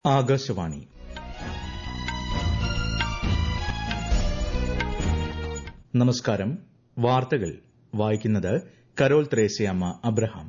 ആകാശവാണി നമസ്കാരം വാർത്തകൾ വായിക്കുന്നത് കരോൾ ത്രേസ്യാമ്മ അബ്രഹാം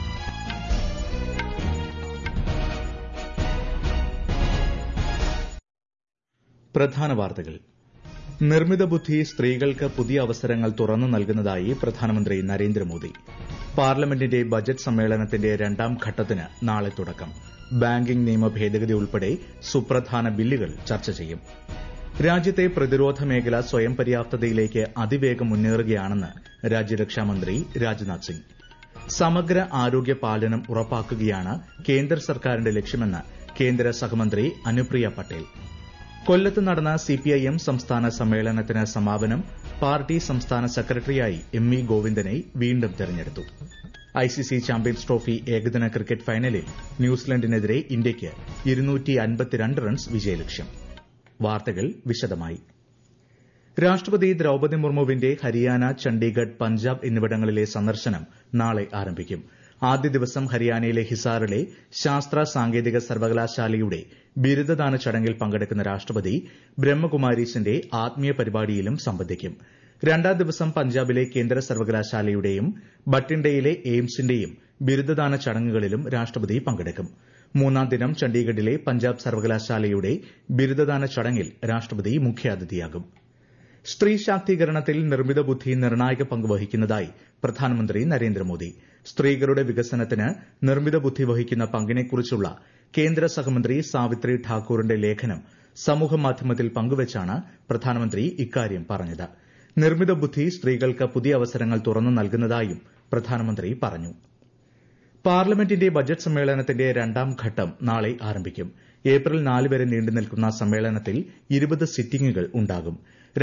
പ്രധാന വാർത്തകൾ നിർമ്മിത ബുദ്ധി സ്ത്രീകൾക്ക് പുതിയ അവസരങ്ങൾ തുറന്നു നൽകുന്നതായി പ്രധാനമന്ത്രി നരേന്ദ്രമോദി പാർലമെന്റിന്റെ ബജറ്റ് സമ്മേളനത്തിന്റെ രണ്ടാം ഘട്ടത്തിന് നാളെ തുടക്കം ബാങ്കിംഗ് നിയമ ഭേദഗതി ഉൾപ്പെടെ സുപ്രധാന ബില്ലുകൾ ചർച്ച ചെയ്യും രാജ്യത്തെ പ്രതിരോധ മേഖല സ്വയം പര്യാപ്തതയിലേക്ക് അതിവേഗം മുന്നേറുകയാണെന്ന് രാജ്യരക്ഷാമന്ത്രി രാജ്നാഥ് സിംഗ് സമഗ്ര ആരോഗ്യ പാലനം ഉറപ്പാക്കുകയാണ് കേന്ദ്ര സർക്കാരിന്റെ ലക്ഷ്യമെന്ന് കേന്ദ്ര സഹമന്ത്രി അനുപ്രിയ പട്ടേൽ കൊല്ലത്ത് നടന്ന സിപിഐഎം സംസ്ഥാന സമ്മേളനത്തിന് സമാപനം പാർട്ടി സംസ്ഥാന സെക്രട്ടറിയായി എം വി ഗോവിന്ദനെ വീണ്ടും തെരഞ്ഞെടുത്തു ഐസിസി ചാമ്പ്യൻസ് ട്രോഫി ഏകദിന ക്രിക്കറ്റ് ഫൈനലിൽ ന്യൂസിലൻഡിനെതിരെ ഇന്ത്യയ്ക്ക് റൺസ് വിജയലക്ഷ്യം വാർത്തകൾ വിശദമായി രാഷ്ട്രപതി ദ്രൌപദി മുർമുവിന്റെ ഹരിയാന ചണ്ഡീഗഡ് പഞ്ചാബ് എന്നിവിടങ്ങളിലെ സന്ദർശനം നാളെ ആരംഭിക്കും ആദ്യ ദിവസം ഹരിയാനയിലെ ഹിസാറിലെ ശാസ്ത്ര സാങ്കേതിക സർവകലാശാലയുടെ ബിരുദദാന ചടങ്ങിൽ പങ്കെടുക്കുന്ന രാഷ്ട്രപതി ബ്രഹ്മകുമാരീസിന്റെ ആത്മീയ പരിപാടിയിലും സംബന്ധിക്കും രണ്ടാം ദിവസം പഞ്ചാബിലെ കേന്ദ്ര സർവകലാശാലയുടെയും ബട്ടിണ്ടയിലെ എയിംസിന്റെയും ബിരുദദാന ചടങ്ങുകളിലും രാഷ്ട്രപതി പങ്കെടുക്കും മൂന്നാം ദിനം ചണ്ഡീഗഡിലെ പഞ്ചാബ് സർവകലാശാലയുടെ ബിരുദദാന ചടങ്ങിൽ രാഷ്ട്രപതി മുഖ്യാതിഥിയാകും സ്ത്രീ ശാക്തീകരണത്തിൽ നിർമ്മിത ബുദ്ധി നിർണായക പങ്ക് വഹിക്കുന്നതായി പ്രധാനമന്ത്രി നരേന്ദ്രമോദി സ്ത്രീകളുടെ വികസനത്തിന് നിർമ്മിത ബുദ്ധി വഹിക്കുന്ന പങ്കിനെക്കുറിച്ചുള്ള കേന്ദ്ര സഹമന്ത്രി സാവിത്രി ഠാക്കൂറിന്റെ ലേഖനം സമൂഹമാധ്യമത്തിൽ പങ്കുവച്ചാണ് പ്രധാനമന്ത്രി ഇക്കാര്യം പറഞ്ഞത് നിർമ്മിത ബുദ്ധി സ്ത്രീകൾക്ക് പുതിയ അവസരങ്ങൾ തുറന്നു നൽകുന്നതായും പ്രധാനമന്ത്രി പറഞ്ഞു പാർലമെന്റിന്റെ ബജറ്റ് സമ്മേളനത്തിന്റെ രണ്ടാം ഘട്ടം നാളെ ആരംഭിക്കും ഏപ്രിൽ നാല് വരെ നീണ്ടുനിൽക്കുന്ന സമ്മേളനത്തിൽ ഇരുപത് സിറ്റിംഗുകൾ ഉണ്ടാകും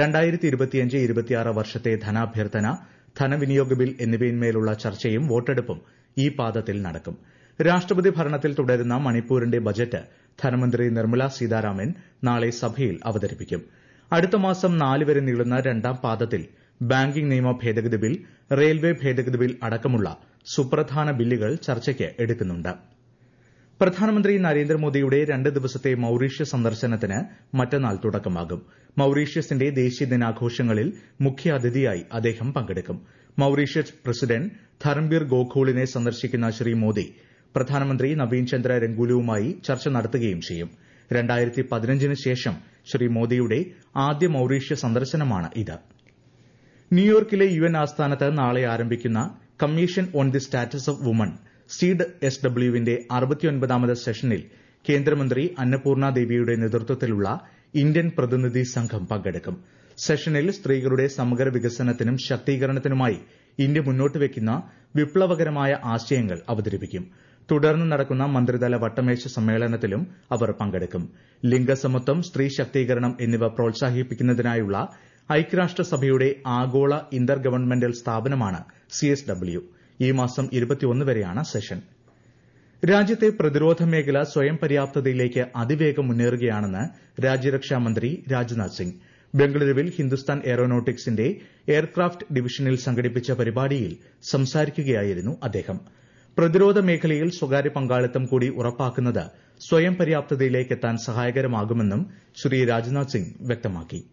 വർഷത്തെ ധനാഭ്യർത്ഥന ധനവിനിയോഗ ബിൽ എന്നിവയിന്മേലുള്ള ചർച്ചയും വോട്ടെടുപ്പും ഈ പാദത്തിൽ നടക്കും രാഷ്ട്രപതി ഭരണത്തിൽ തുടരുന്ന മണിപ്പൂരിന്റെ ബജറ്റ് ധനമന്ത്രി നിർമ്മല സീതാരാമൻ നാളെ സഭയിൽ അവതരിപ്പിക്കും അടുത്ത മാസം നാല് വരെ നീളുന്ന രണ്ടാം പാദത്തിൽ ബാങ്കിംഗ് നിയമ ഭേദഗതി ബിൽ റെയിൽവേ ഭേദഗതി ബിൽ അടക്കമുള്ള സുപ്രധാന ബില്ലുകൾ ചർച്ചയ്ക്ക് എടുക്കുന്നുണ്ട് പ്രധാനമന്ത്രി നരേന്ദ്രമോദിയുടെ രണ്ട് ദിവസത്തെ മൌറീഷ്യസ് സന്ദർശനത്തിന് മറ്റന്നാൾ തുടക്കമാകും മൌറീഷ്യസിന്റെ ദേശീയ ദിനാഘോഷങ്ങളിൽ മുഖ്യാതിഥിയായി അദ്ദേഹം പങ്കെടുക്കും മൌറീഷ്യസ് പ്രസിഡന്റ് ധരംബീർ ഗോഖൂളിനെ സന്ദർശിക്കുന്ന ശ്രീ മോദി പ്രധാനമന്ത്രി നവീൻ ചന്ദ്ര രംഗൂലുവുമായി ചർച്ച നടത്തുകയും ചെയ്യും രണ്ടായിരത്തി പതിനഞ്ചിന് ശേഷം ശ്രീ മോദിയുടെ ആദ്യ മൌറീഷ്യസ് സന്ദർശനമാണ് ഇത് ന്യൂയോർക്കിലെ യു എൻ ആസ്ഥാനത്ത് നാളെ ആരംഭിക്കുന്ന commission on the status of women C S ഡബ്ല്യുവിന്റെ അറുപത്തിയൊൻപതാമത് സെഷനിൽ കേന്ദ്രമന്ത്രി അന്നപൂർണ ദേവിയുടെ നേതൃത്വത്തിലുള്ള ഇന്ത്യൻ പ്രതിനിധി സംഘം പങ്കെടുക്കും സെഷനിൽ സ്ത്രീകളുടെ സമഗ്ര വികസനത്തിനും ശാക്തീകരണത്തിനുമായി ഇന്ത്യ മുന്നോട്ട് വയ്ക്കുന്ന വിപ്ലവകരമായ ആശയങ്ങൾ അവതരിപ്പിക്കും തുടർന്ന് നടക്കുന്ന മന്ത്രിതല വട്ടമേശ സമ്മേളനത്തിലും അവർ പങ്കെടുക്കും ലിംഗസമത്വം സ്ത്രീ ശാക്തീകരണം എന്നിവ പ്രോത്സാഹിപ്പിക്കുന്നതിനായുള്ള ഐക്യരാഷ്ട്രസഭയുടെ ആഗോള ഇന്റർ ഗവൺമെന്റൽ സ്ഥാപനമാണ് സിഎസ്ഡബ്ല്യു ഈ മാസം വരെയാണ് സെഷൻ രാജ്യത്തെ പ്രതിരോധ മേഖല സ്വയം പര്യാപ്തതയിലേക്ക് അതിവേഗം മുന്നേറുകയാണെന്ന് രാജ്യരക്ഷാമന്ത്രി രാജ്നാഥ് സിംഗ് ബംഗളൂരുവിൽ ഹിന്ദുസ്ഥാൻ എയറോനോട്ടിക്സിന്റെ എയർക്രാഫ്റ്റ് ഡിവിഷനിൽ സംഘടിപ്പിച്ച പരിപാടിയിൽ സംസാരിക്കുകയായിരുന്നു അദ്ദേഹം പ്രതിരോധ മേഖലയിൽ സ്വകാര്യ പങ്കാളിത്തം കൂടി ഉറപ്പാക്കുന്നത് സ്വയം പര്യാപ്തതയിലേക്ക് എത്താൻ സഹായകരമാകുമെന്നും ശ്രീ രാജ്നാഥ് സിംഗ് വ്യക്തമാക്കി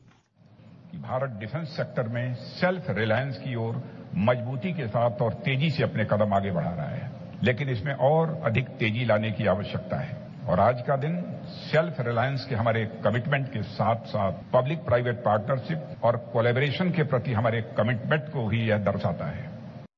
भारत डिफेंस सेक्टर में सेल्फ रिलायंस की ओर मजबूती के साथ और तेजी से अपने कदम आगे बढ़ा रहा है लेकिन इसमें और अधिक तेजी लाने की आवश्यकता है और आज का दिन सेल्फ रिलायंस के हमारे कमिटमेंट के साथ साथ पब्लिक प्राइवेट पार्टनरशिप और कोलेबोरेशन के प्रति हमारे कमिटमेंट को ही यह दर्शाता है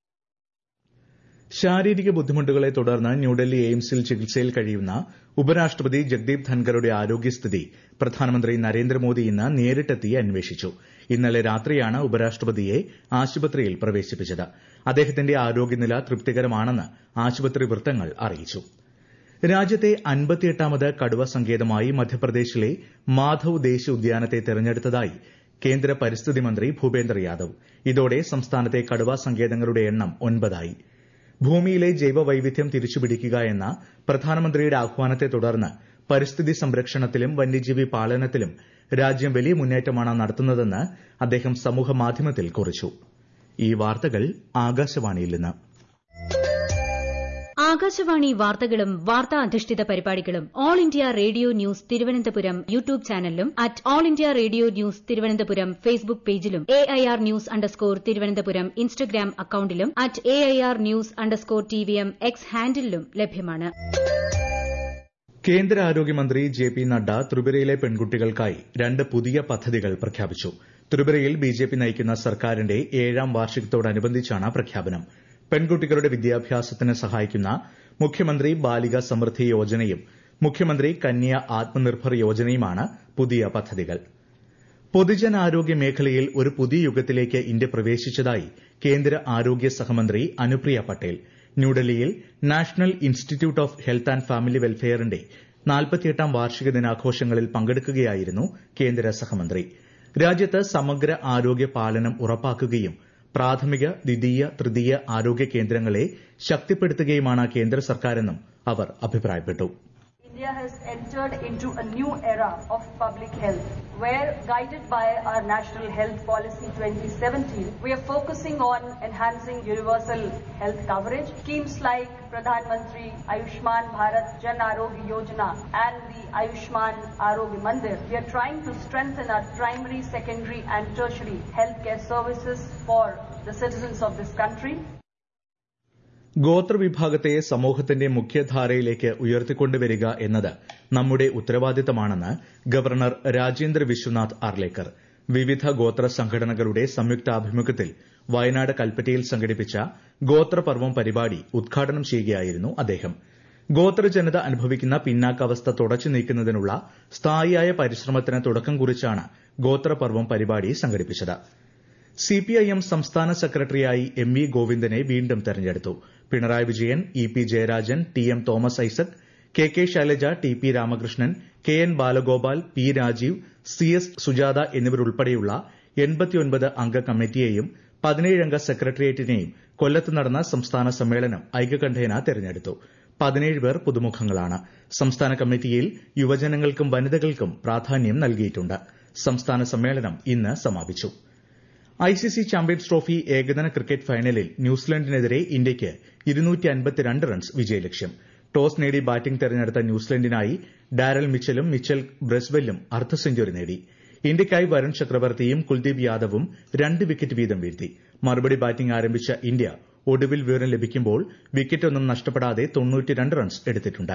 ശാരീരിക ബുദ്ധിമുട്ടുകളെ തുടർന്ന് ന്യൂഡൽഹി എയിംസിൽ ചികിത്സയിൽ കഴിയുന്ന ഉപരാഷ്ട്രപതി ജഗ്ദീപ് ധൻഖറുടെ ആരോഗ്യസ്ഥിതി പ്രധാനമന്ത്രി നരേന്ദ്രമോദി ഇന്ന് നേരിട്ടെത്തി അന്വേഷിച്ചു ഇന്നലെ രാത്രിയാണ് ഉപരാഷ്ട്രപതിയെ ആശുപത്രിയിൽ പ്രവേശിപ്പിച്ചത് അദ്ദേഹത്തിന്റെ ആരോഗ്യനില തൃപ്തികരമാണെന്ന് ആശുപത്രി വൃത്തങ്ങൾ അറിയിച്ചു രാജ്യത്തെ അൻപത്തിയെട്ടാമത് കടുവ സങ്കേതമായി മധ്യപ്രദേശിലെ മാധവ് ദേശീയ ഉദ്യാനത്തെ തെരഞ്ഞെടുത്തതായി കേന്ദ്ര പരിസ്ഥിതി മന്ത്രി ഭൂപേന്ദർ യാദവ് ഇതോടെ സംസ്ഥാനത്തെ കടുവ സങ്കേതങ്ങളുടെ എണ്ണം ഒൻപതായി ഭൂമിയിലെ ജൈവവൈവിധ്യം തിരിച്ചുപിടിക്കുക എന്ന പ്രധാനമന്ത്രിയുടെ ആഹ്വാനത്തെ തുടർന്ന് പരിസ്ഥിതി സംരക്ഷണത്തിലും വന്യജീവി പാലനത്തിലും രാജ്യം വലിയ മുന്നേറ്റമാണ് നടത്തുന്നതെന്ന് അദ്ദേഹം സമൂഹമാധ്യമത്തിൽ കുറിച്ചു ഈ വാർത്തകൾ ആകാശവാണിയിൽ നിന്ന് ആകാശവാണി വാർത്തകളും വാർത്താ അധിഷ്ഠിത പരിപാടികളും All India Radio news Thiruvananthapuram YouTube ചാനലിലും at All India Radio news Thiruvananthapuram Facebook പേജിലും A I R news underscore Thiruvananthapuram Instagram അക്കൌണ്ടിലും at A I R news underscore T V M X ഹാൻഡിലും ലഭ്യമാണ് കേന്ദ്ര ആരോഗ്യമന്ത്രി ജെ പി നഡ്ഡ ത്രിപുരയിലെ പെൺകുട്ടികൾക്കായി രണ്ട് പുതിയ പദ്ധതികൾ പ്രഖ്യാപിച്ചു ത്രിപുരയിൽ ബിജെപി നയിക്കുന്ന സർക്കാരിന്റെ ഏഴാം വാർഷികത്തോടനുബന്ധിച്ചാണ് പ്രഖ്യാപനം പെൺകുട്ടികളുടെ വിദ്യാഭ്യാസത്തിന് സഹായിക്കുന്ന മുഖ്യമന്ത്രി ബാലിക സമൃദ്ധി യോജനയും മുഖ്യമന്ത്രി കന്യ ആത്മനിർഭർ യോജനയുമാണ് പുതിയ പദ്ധതികൾ പൊതുജനാരോഗ്യ മേഖലയിൽ ഒരു പുതിയ യുഗത്തിലേക്ക് ഇന്ത്യ പ്രവേശിച്ചതായി കേന്ദ്ര ആരോഗ്യ സഹമന്ത്രി അനുപ്രിയ പട്ടേൽ ന്യൂഡൽഹിയിൽ national institute of health and family വെൽഫെയറിന്റെ നാൽപ്പത്തിയെട്ടാം വാർഷിക ദിനാഘോഷങ്ങളിൽ പങ്കെടുക്കുകയായിരുന്നു കേന്ദ്ര സഹമന്ത്രി രാജ്യത്ത് സമഗ്ര ആരോഗ്യ പാലനം ഉറപ്പാക്കുകയും പ്രാഥമിക ദ്വിതീയ തൃതീയ ആരോഗ്യ കേന്ദ്രങ്ങളെ ശക്തിപ്പെടുത്തുകയുമാണ് കേന്ദ്ര സർക്കാരെന്നും അവർ അഭിപ്രായപ്പെട്ടു India has entered into a new era of public health, where, guided by our National Health Policy 2017, we are focusing on enhancing universal health coverage. Schemes like Pradhan Mantri Ayushman Bharat Jan Arogya Yojana and the Ayushman Arogya Mandir. We are trying to strengthen our primary, secondary, and tertiary healthcare services for the citizens of this country. ഗോത്രവിഭാഗത്തെ സമൂഹത്തിന്റെ മുഖ്യധാരയിലേക്ക് ഉയർത്തിക്കൊണ്ടുവരിക എന്നത് നമ്മുടെ ഉത്തരവാദിത്തമാണെന്ന് governor Rajendra Vishwanath Arlekar വിവിധ ഗോത്ര സംഘടനകളുടെ സംയുക്താഭിമുഖ്യത്തിൽ വയനാട് കൽപ്പറ്റയിൽ സംഘടിപ്പിച്ച ഗോത്രപർവം പരിപാടി ഉദ്ഘാടനം ചെയ്യുകയായിരുന്നു അദ്ദേഹം ഗോത്രജനത അനുഭവിക്കുന്ന പിന്നാക്കാവസ്ഥ തുടച്ചു നീക്കുന്നതിനുള്ള സ്ഥായിയായ പരിശ്രമത്തിന് തുടക്കം കുറിച്ചാണ് ഗോത്രപർവം പരിപാടി സംഘടിപ്പിച്ചത് സിപിഐഎം സംസ്ഥാന സെക്രട്ടറിയായി എം വി ഗോവിന്ദനെ വീണ്ടും തെരഞ്ഞെടുത്തു Pinarayi Vijayan E P Jayarajan T M Thomas Isaac K K Shailaja T P Ramakrishnan K N Balagopal P Rajeev C S Sujatha എന്നിവരുൾപ്പെടെയുള്ള എൺപത്തിയൊൻപത് അംഗ കമ്മിറ്റിയെയും പതിനേഴംഗ സെക്രട്ടേറിയറ്റിനെയും കൊല്ലത്ത് നടന്ന സംസ്ഥാന സമ്മേളനം ഐക്യകണ്ഠേന തെരഞ്ഞെടുത്തു പതിനേഴ് പേർ പുതുമുഖങ്ങളാണ് സംസ്ഥാന കമ്മിറ്റിയിൽ യുവജനങ്ങൾക്കും വനിതകൾക്കും പ്രാധാന്യം നൽകിയിട്ടുണ്ട് സംസ്ഥാന സമ്മേളനം ഇന്ന് സമാപിച്ചു ഐസിസി ചാമ്പ്യൻസ് ട്രോഫി ഏകദിന ക്രിക്കറ്റ് ഫൈനലിൽ ന്യൂസിലൻഡിനെതിരെ ഇന്ത്യയ്ക്ക് റൺസ് വിജയലക്ഷ്യം ടോസ് നേടി ബാറ്റിംഗ് തെരഞ്ഞെടുത്ത ന്യൂസിലൻഡിനായി ഡാരൽ മിച്ചലും മിച്ചൽ ബ്രസ്വെല്ലും അർദ്ധ സെഞ്ചുറി നേടി ഇന്ത്യയ്ക്കായി വരുൺ ചക്രവർത്തിയും കുൽദീപ് യാദവും രണ്ട് വിക്കറ്റ് വീതം വീഴ്ത്തി മറുപടി ബാറ്റിംഗ് ആരംഭിച്ച ഇന്ത്യ ഒടുവിൽ വിവരം ലഭിക്കുമ്പോൾ വിക്കറ്റൊന്നും നഷ്ടപ്പെടാതെ റൺസ് എടുത്തിട്ടുണ്ട്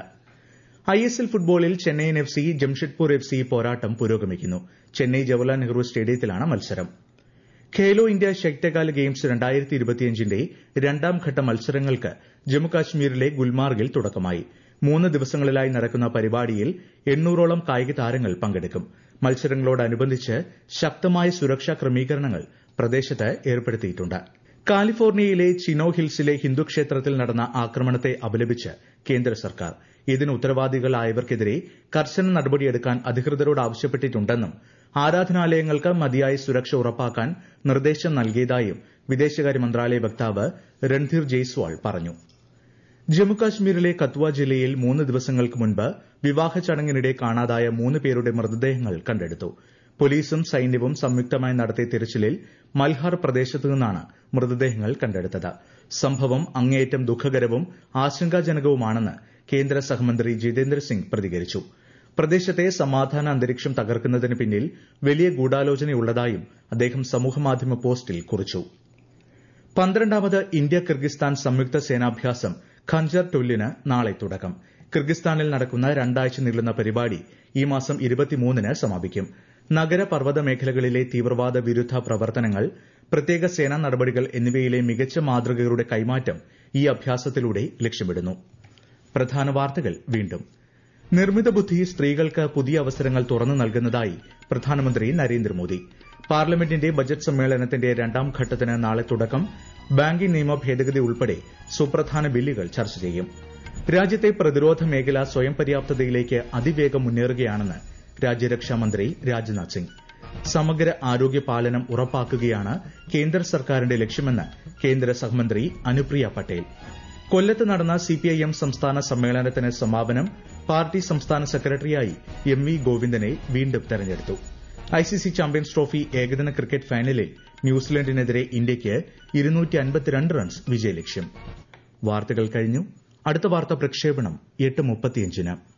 ഐഎസ്എൽ ഫുട്ബോളിൽ Chennaiyin F C Jamshedpur F C പോരാട്ടം പുരോഗമിക്കുന്നു ചെന്നൈ ജവഹർലാൽ നെഹ്റു സ്റ്റേഡിയത്തിലാണ് മത്സരം ഖേലോ ഇന്ത്യ ശൈത്യകാല ഗെയിംസ് രണ്ടായിരത്തി ഇരുപത്തിയഞ്ചിന്റെ രണ്ടാം ഘട്ട മത്സരങ്ങൾക്ക് ജമ്മുകാശ്മീരിലെ ഗുൽമാർഗിൽ തുടക്കമായി മൂന്ന് ദിവസങ്ങളിലായി നടക്കുന്ന പരിപാടിയിൽ എണ്ണൂറോളം കായിക താരങ്ങൾ പങ്കെടുക്കും മത്സരങ്ങളോടനുബന്ധിച്ച് ശക്തമായ സുരക്ഷാ ക്രമീകരണങ്ങൾ പ്രദേശത്ത് ഏർപ്പെടുത്തിയിട്ടുണ്ട് കാലിഫോർണിയയിലെ ചിനോ ഹിൽസിലെ ഹിന്ദു ക്ഷേത്രത്തിൽ നടന്ന ആക്രമണത്തെ അപലപിച്ച് കേന്ദ്ര സർക്കാർ ഇതിന് ഉത്തരവാദികളായവർക്കെതിരെ കർശന നടപടിയെടുക്കാൻ അധികൃതരോട് ആവശ്യപ്പെട്ടിട്ടുണ്ടെന്നും ആരാധനാലയങ്ങൾക്ക് മതിയായ സുരക്ഷ ഉറപ്പാക്കാൻ നിർദ്ദേശം നൽകിയതായും വിദേശകാര്യ മന്ത്രാലയ വക്താവ് രൺധീർ ജയ്സ്വാൾ പറഞ്ഞു ജമ്മുകാശ്മീരിലെ കത്വ ജില്ലയിൽ മൂന്ന് ദിവസങ്ങൾക്ക് മുൻപ് വിവാഹ ചടങ്ങിനിടെ കാണാതായ മൂന്ന് പേരുടെ മൃതദേഹങ്ങൾ കണ്ടെടുത്തു പോലീസും സൈന്യവും സംയുക്തമായി നടത്തിയ തിരച്ചിലിൽ മൽഹാർ പ്രദേശത്തു നിന്നാണ് മൃതദേഹങ്ങൾ കണ്ടെടുത്തത് സംഭവം അങ്ങേയറ്റം ദുഃഖകരവും ആശങ്കാജനകവുമാണെന്ന് കേന്ദ്ര സഹമന്ത്രി ജിതേന്ദ്ര സിംഗ് പ്രതികരിച്ചു പ്രദേശത്തെ സമാധാന അന്തരീക്ഷം തകർക്കുന്നതിന് പിന്നിൽ വലിയ ഗൂഢാലോചനയുള്ളതായും അദ്ദേഹം സമൂഹമാധ്യമ പോസ്റ്റിൽ കുറിച്ചു പന്ത്രണ്ടാമത് ഇന്ത്യ കിർഗിസ്ഥാൻ സംയുക്ത സേനാഭ്യാസം ഖഞ്ചർ ടൊല്ലിന് നാളെ തുടക്കം കിർഗിസ്ഥാനിൽ നടക്കുന്ന രണ്ടാഴ്ച നീളുന്ന പരിപാടി ഈ മാസം ഇരുപത്തിമൂന്നിന് സമാപിക്കും നഗര പർവ്വത മേഖലകളിലെ തീവ്രവാദ വിരുദ്ധ പ്രവർത്തനങ്ങൾ പ്രത്യേക സേനാ നടപടികൾ എന്നിവയിലെ മികച്ച മാതൃകകളുടെ കൈമാറ്റം ഈ അഭ്യാസത്തിലൂടെ ലക്ഷ്യമിടുന്നു പ്രധാന വാർത്തകൾ വീണ്ടും നിർമ്മിത ബുദ്ധി സ്ത്രീകൾക്ക് പുതിയ അവസരങ്ങൾ തുറന്നു നൽകുന്നതായി പ്രധാനമന്ത്രി നരേന്ദ്രമോദി പാർലമെന്റിന്റെ ബജറ്റ് സമ്മേളനത്തിന്റെ രണ്ടാം ഘട്ടത്തിന് നാളെ തുടക്കം ബാങ്കിംഗ് നിയമ ഭേദഗതി ഉൾപ്പെടെ സുപ്രധാന ബില്ലുകൾ ചർച്ച ചെയ്യും രാജ്യത്തെ പ്രതിരോധ മേഖല സ്വയം പര്യാപ്തതയിലേക്ക് അതിവേഗം മുന്നേറുകയാണെന്ന് രാജ്യരക്ഷാ മന്ത്രി രാജ്നാഥ് സിംഗ് സമഗ്ര ആരോഗ്യ പാലനം ഉറപ്പാക്കുകയാണ് കേന്ദ്ര സർക്കാരിന്റെ ലക്ഷ്യമെന്ന് കേന്ദ്ര സഹമന്ത്രി അനുപ്രിയ പട്ടേൽ കൊല്ലത്ത് നടന്ന സിപിഐഎം സംസ്ഥാന സമ്മേളനത്തിന് സമാപനം പാർട്ടി സംസ്ഥാന സെക്രട്ടറിയായി എം വി ഗോവിന്ദനെ വീണ്ടും തെരഞ്ഞെടുത്തു ഐസിസി ചാമ്പ്യൻസ് ട്രോഫി ഏകദിന ക്രിക്കറ്റ് ഫൈനലിൽ ന്യൂസിലൻഡിനെതിരെ ഇന്ത്യയ്ക്ക് റൺസ് വിജയലക്ഷ്യം വാർത്തകൾ കഴിഞ്ഞു അടുത്ത വാർത്താ പ്രക്ഷേപണം എട്ട് മുപ്പത്തിയഞ്ചിന്